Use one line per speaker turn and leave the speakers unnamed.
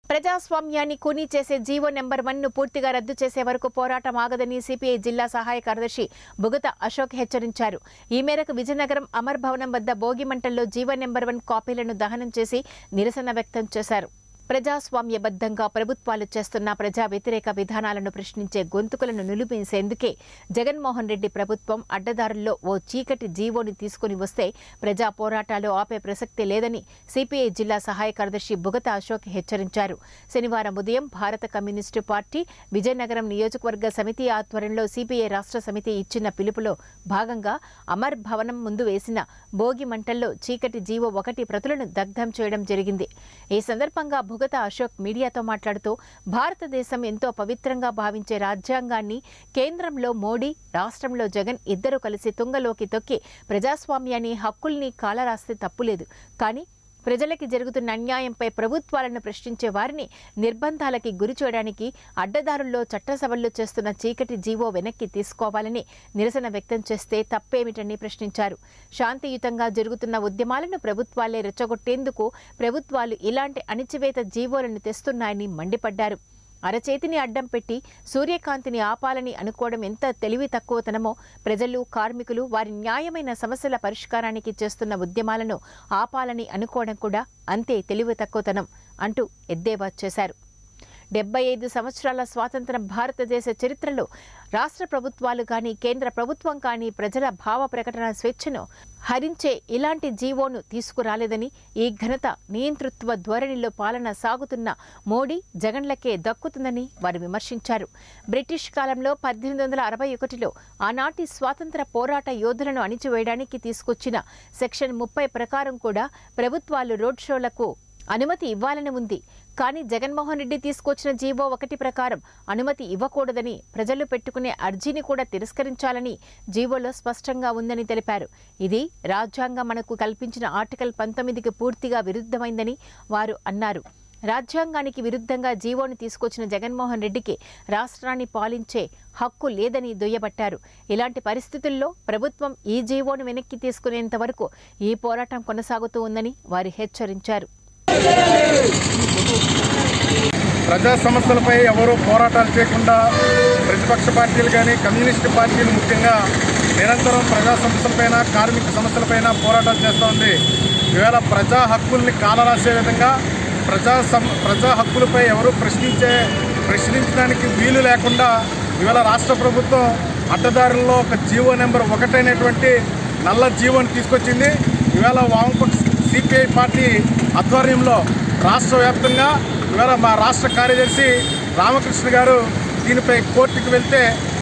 ప్రజాస్వామ్యాన్ని కూనీ చేసే GO number one ను పూర్తిగా రద్దు చేసే వరకు పోరాటం ఆగదని సిపిఐ జిల్లా సహాయ కార్యదర్శి బుగత అశోక్ హెచ్చరించారు ఈ మేరకు విజయనగరం అమర్ భవనం వద్ద భోగిమంటల్లో జీవో నెంబర్ వన్ కాపీలను దహనం చేసి నిరసన వ్యక్తం చేశారు ప్రజాస్వామ్యబద్ధంగా ప్రభుత్వాలు చేస్తున్న ప్రజా వ్యతిరేక విధానాలను ప్రశ్నించే గొంతుకులను నిలుపేసేందుకే జగన్మోహన్ రెడ్డి ప్రభుత్వం అడ్డదారుల్లో ఓ చీకటి జీవోని తీసుకుని వస్తే ప్రజా పోరాటాలు ఆపే ప్రసక్తి లేదని సిపిఐ జిల్లా సహాయ కార్యదర్శి బుగత అశోక్ హెచ్చరించారు శనివారం ఉదయం భారత కమ్యూనిస్టు పార్టీ విజయనగరం నియోజకవర్గ సమితి ఆధ్వర్యంలో సిపిఐ రాష్ట్ర సమితి ఇచ్చిన పిలుపులో భాగంగా అమర్ భవనం ముందు వేసిన భోగి మంటల్లో చీకటి జీవో ఒకటి ప్రతులను దగ్ధం చేయడం జరిగింది ఈ సందర్భంగా భుగత అశోక్ మీడియాతో మాట్లాడుతూ భారతదేశం ఎంతో పవిత్రంగా భావించే రాజ్యాంగాన్ని కేంద్రంలో మోడీ రాష్ట్రంలో జగన్ ఇద్దరు కలిసి తుంగలోకి తొక్కి ప్రజాస్వామ్యాన్ని హక్కుల్ని కాలరాస్తే తప్పులేదు కానీ ప్రజలకి జరుగుతున్న అన్యాయంపై ప్రభుత్వాలను ప్రశ్నించే వారిని నిర్బంధాలకి గురి చేయడానికి అడ్డదారుల్లో చట్టసభల్లో చేస్తున్న చీకటి జీవో వెనక్కి తీసుకోవాలని నిరసన వ్యక్తం చేస్తే తప్పేమిటని ప్రశ్నించారు శాంతియుతంగా జరుగుతున్న ఉద్యమాలను ప్రభుత్వాలే రెచ్చగొట్టేందుకు ప్రభుత్వాలు ఇలాంటి అణిచివేత జీవోలను తెస్తున్నాయని మండిపడ్డారు అరచేతిని అడ్డం పెట్టి సూర్యకాంతిని ఆపాలని అనుకోవడం ఎంత తెలివి తక్కువతనమో ప్రజలు కార్మికులు వారి న్యాయమైన సమస్యల పరిష్కారానికి చేస్తున్న ఉద్యమాలను ఆపాలని అనుకోవడం కూడా అంతే తెలివి తక్కువతనం అంటూ ఎద్దేవా చేశారు డెబ్బై ఐదు సంవత్సరాల స్వాతంత్ర భారతదేశ చరిత్రలో రాష్ట్ర ప్రభుత్వాలు కానీ కేంద్ర ప్రభుత్వం కానీ ప్రజల భావ ప్రకటన స్వేచ్ఛను హరించే ఇలాంటి జీవోను తీసుకురాలేదని ఈ ఘనత నియంతృత్వ ధోరణిలో పాలన సాగుతున్న మోడీ జగన్లకే దక్కుతుందని వారు విమర్శించారు బ్రిటిష్ కాలంలో పద్దెనిమిది వందల అరవై ఒకటిలో ఆనాటి స్వాతంత్ర పోరాట యోధులను అణిచివేయడానికి తీసుకొచ్చిన సెక్షన్ ముప్పై ప్రకారం కూడా ప్రభుత్వాలు రోడ్ షోలకు అనుమతి ఇవ్వాలని ఉంది కానీ జగన్మోహన్ రెడ్డి తీసుకొచ్చిన జీవో ఒకటి ప్రకారం అనుమతి ఇవ్వకూడదని ప్రజలు పెట్టుకునే అర్జీని కూడా తిరస్కరించాలని జీవోలో స్పష్టంగా ఉందని తెలిపారు ఇది రాజ్యాంగం మనకు కల్పించిన ఆర్టికల్ పంతొమ్మిదికి పూర్తిగా విరుద్ధమైందని వారు అన్నారు రాజ్యాంగానికి విరుద్ధంగా జీవోను తీసుకొచ్చిన జగన్మోహన్ రెడ్డికి రాష్ట్రాన్ని పాలించే హక్కు లేదని దుయ్యబట్టారు ఇలాంటి పరిస్థితుల్లో ప్రభుత్వం ఈ జీవోను వెనక్కి తీసుకునేంత వరకు ఈ పోరాటం కొనసాగుతూ ఉందని వారు హెచ్చరించారు
ప్రజా సమస్యలపై ఎవరూ పోరాటాలు చేయకుండా ప్రతిపక్ష పార్టీలు కానీ కమ్యూనిస్ట్ పార్టీలు ముఖ్యంగా నిరంతరం ప్రజా సమస్యలపైన కార్మిక సమస్యలపైన పోరాటాలు చేస్తూ ఉంది ఈవేళ ప్రజా హక్కుల్ని కాలరాసే విధంగా ప్రజా సమ ప్రజా హక్కులపై ఎవరు ప్రశ్నించే ప్రశ్నించడానికి వీలు లేకుండా ఇవాళ రాష్ట్ర ప్రభుత్వం అడ్డదారుల్లో ఒక జీవో నెంబర్ ఒకటైనటువంటి నల్ల జీవోని తీసుకొచ్చింది ఇవాళ వామపక్ష సిపిఐ పార్టీ ఆధ్వర్యంలో రాష్ట్ర వ్యాప్తంగా ఇవాళ మా రాష్ట్ర కార్యదర్శి రామకృష్ణ గారు దీనిపై కోర్టుకు వెళ్తే